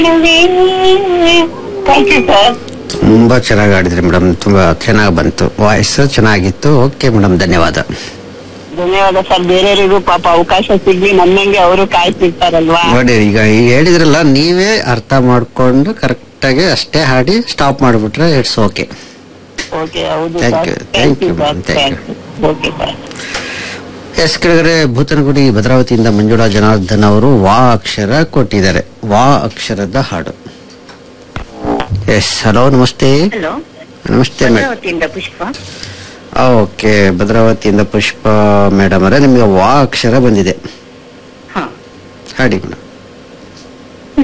thank you sir ತುಂಬಾ ಚೆನ್ನಾಗಿ ಆಡಿದ್ರಿ madam ತುಂಬಾ ಚೆನ್ನಾಗಿ ಬಂತು ವಾಯ್ಸ್ ಚೆನ್ನಾಗಿತ್ತು ಓಕೆ ಮೇಡಮ್ ಧನ್ಯವಾದ ಧನ್ಯವಾದ ಸರ್ ಬೇರೆಯವರಿಗೂ ಪಾಪ ಅವಕಾಶ ಸಿಗ್ಲಿ ನನ್ನಂಗೆ ಅವರು ಕಾಯ್ತಿರ್ತಾರಲ್ವಾ ನೋಡಿ ಈಗ ಈಗ ಹೇಳಿದ್ರಲ್ಲ ನೀವೇ ಅರ್ಥ ಮಾಡ್ಕೊಂಡು ಕರೆಕ್ಟ್ ಆಗಿ ಅಷ್ಟೇ ಹಾಡಿ ಸ್ಟಾಪ್ ಮಾಡ್ಬಿಟ್ರೆ ಇಟ್ಸ್ ಓಕೆ ಓಕೆ ಹೌದು Thank sir you, thank thank you you, sir ma'am, thank thank you okay sir yes ಕೆಳಗಡೆ ಭೂತನಗುಡಿ ಭದ್ರಾವತಿಯಿಂದ ಮಂಜುಳಾ ಜನಾರ್ದನ್ ಅವರು ವಾ ಅಕ್ಷರ ಕೊಟ್ಟಿದ್ದಾರೆ ವಾ ಅಕ್ಷರದ ಹಾಡು ಎಸ್ ಹಲೋ ನಮಸ್ತೆ ಹಲೋ ನಮಸ್ತೆ ಮೇಡಮ್ ಭದ್ರಾವತಿಯಿಂದ ಪುಷ್ಪ ಓಕೆ ಭದ್ರಾವತಿಯಿಂದ ಪುಷ್ಪ ಮೇಡಮ್ ಅವರೇ ನಿಮಗೆ ವಾ ಅಕ್ಷರ ಬಂದಿದೆ ಹಾ ಹಾಡಿ ಮೇಡಮ್